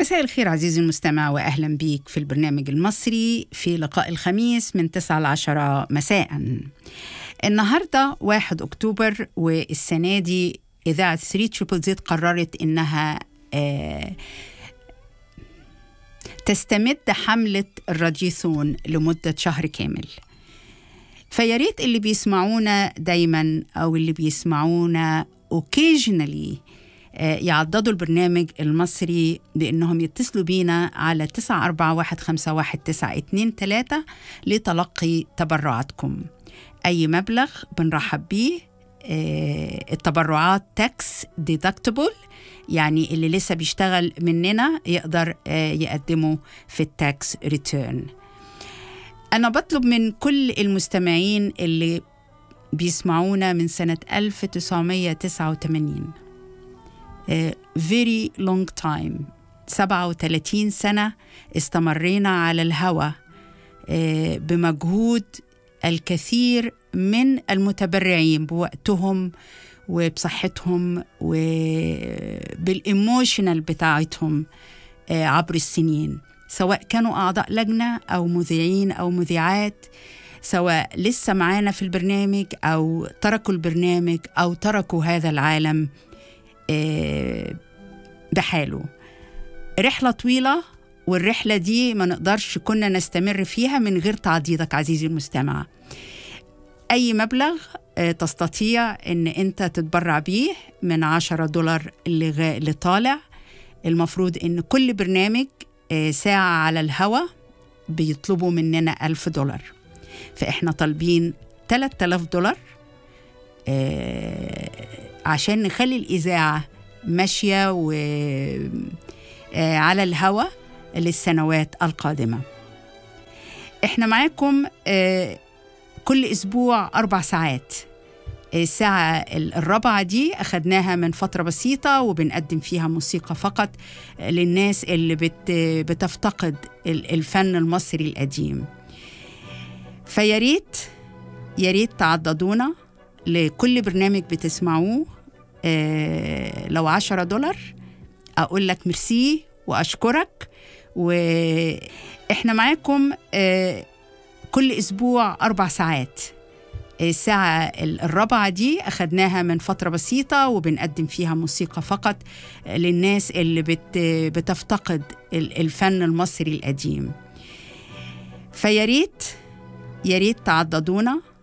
مساء الخير عزيزي المستمع واهلا بيك في البرنامج المصري في لقاء الخميس من 9 ل 10 مساء. النهارده 1 اكتوبر والسنه دي اذاعه 3 تريبل زيت قررت انها آه تستمد حمله الراديوثون لمده شهر كامل. فيا ريت اللي بيسمعونا دايما او اللي بيسمعونا occasionally يعضدوا البرنامج المصري بانهم يتصلوا بينا على 941519923 لتلقي تبرعاتكم اي مبلغ بنرحب بيه التبرعات تاكس ديدكتبل يعني اللي لسه بيشتغل مننا يقدر يقدمه في التاكس ريتيرن انا بطلب من كل المستمعين اللي بيسمعونا من سنة 1989 very long time 37 سنة استمرينا على الهوى بمجهود الكثير من المتبرعين بوقتهم وبصحتهم وبالإيموشنال بتاعتهم عبر السنين سواء كانوا أعضاء لجنة أو مذيعين أو مذيعات سواء لسه معانا في البرنامج أو تركوا البرنامج أو تركوا هذا العالم بحاله رحلة طويلة والرحلة دي ما نقدرش كنا نستمر فيها من غير تعضيدك عزيزي المستمع أي مبلغ تستطيع أن أنت تتبرع بيه من عشرة دولار اللي طالع المفروض أن كل برنامج ساعة على الهوا بيطلبوا مننا ألف دولار فإحنا طالبين 3000 دولار عشان نخلي الإذاعة ماشية و على الهوا للسنوات القادمة احنا معاكم كل أسبوع أربع ساعات الساعة الرابعة دي أخدناها من فترة بسيطة وبنقدم فيها موسيقى فقط للناس اللي بت بتفتقد الفن المصري القديم فياريت ياريت تعضدونا لكل برنامج بتسمعوه آه لو عشرة دولار أقول لك ميرسي وأشكرك وإحنا معاكم آه كل أسبوع أربع ساعات الساعة الرابعة دي أخدناها من فترة بسيطة وبنقدم فيها موسيقى فقط للناس اللي بت بتفتقد الفن المصري القديم فياريت ياريت تعضدونا